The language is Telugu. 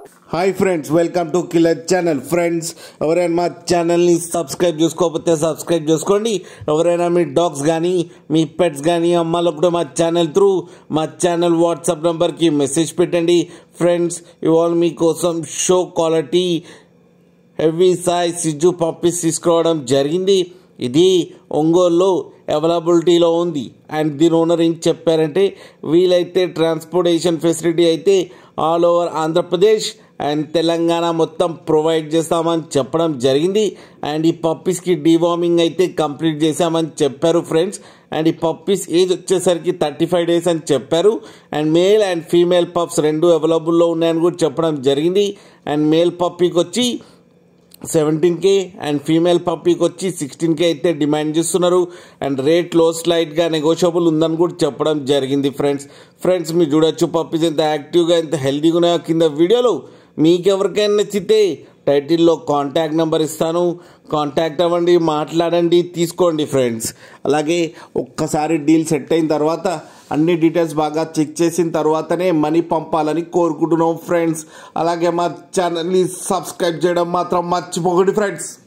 hi friends welcome to killer channel friends ఎవరైనా మా ఛానల్ని సబ్స్క్రైబ్ చేసుకోకపోతే సబ్స్క్రైబ్ చేసుకోండి ఎవరైనా మీ డాగ్స్ కానీ మీ పెట్స్ కానీ అమ్మాలకు కూడా మా ఛానల్ త్రూ మా ఛానల్ వాట్సాప్ నెంబర్కి మెసేజ్ పెట్టండి ఫ్రెండ్స్ ఇవాళ మీకోసం షో క్వాలిటీ హెవీ సాయి సిజ్జు పప్పీస్ తీసుకురావడం జరిగింది ఇది ఒంగోలులో అవైలబిలిటీలో ఉంది అండ్ దీని ఓనర్ ఏం చెప్పారంటే వీలైతే ట్రాన్స్పోర్టేషన్ ఫెసిలిటీ అయితే all over Andhra Pradesh and Telangana మొత్తం ప్రొవైడ్ చేస్తామని చెప్పడం జరిగింది అండ్ ఈ పప్పీస్కి డీవార్మింగ్ అయితే కంప్లీట్ చేశామని చెప్పారు ఫ్రెండ్స్ అండ్ ఈ పప్పీస్ ఏజ్ వచ్చేసరికి థర్టీ ఫైవ్ డేస్ అని చెప్పారు and male and female pups రెండు అవైలబుల్లో ఉన్నాయని కూడా చెప్పడం జరిగింది అండ్ మేల్ పప్పీకి వచ్చి సెవెంటీన్ కే అండ్ ఫీమేల్ పప్పీకి వచ్చి సిక్స్టీన్ కే అయితే డిమాండ్ చేస్తున్నారు అండ్ రేట్ లో స్లైట్గా నెగోషియబుల్ ఉందని కూడా చెప్పడం జరిగింది ఫ్రెండ్స్ ఫ్రెండ్స్ మీరు చూడొచ్చు పప్పీస్ ఎంత యాక్టివ్గా ఎంత హెల్తీగా ఉన్నాయో కింద వీడియోలో మీకు ఎవరికైనా నచ్చితే టైటిల్లో కాంటాక్ట్ నెంబర్ ఇస్తాను కాంటాక్ట్ అవ్వండి మాట్లాడండి తీసుకోండి ఫ్రెండ్స్ అలాగే ఒక్కసారి డీల్ సెట్ అయిన తర్వాత అన్ని డీటెయిల్స్ బాగా చెక్ చేసిన తర్వాతనే మనీ పంపాలని కోరుకుంటున్నాం ఫ్రెండ్స్ అలాగే మా ఛానల్ని సబ్స్క్రైబ్ చేయడం మాత్రం మర్చిపోకండి ఫ్రెండ్స్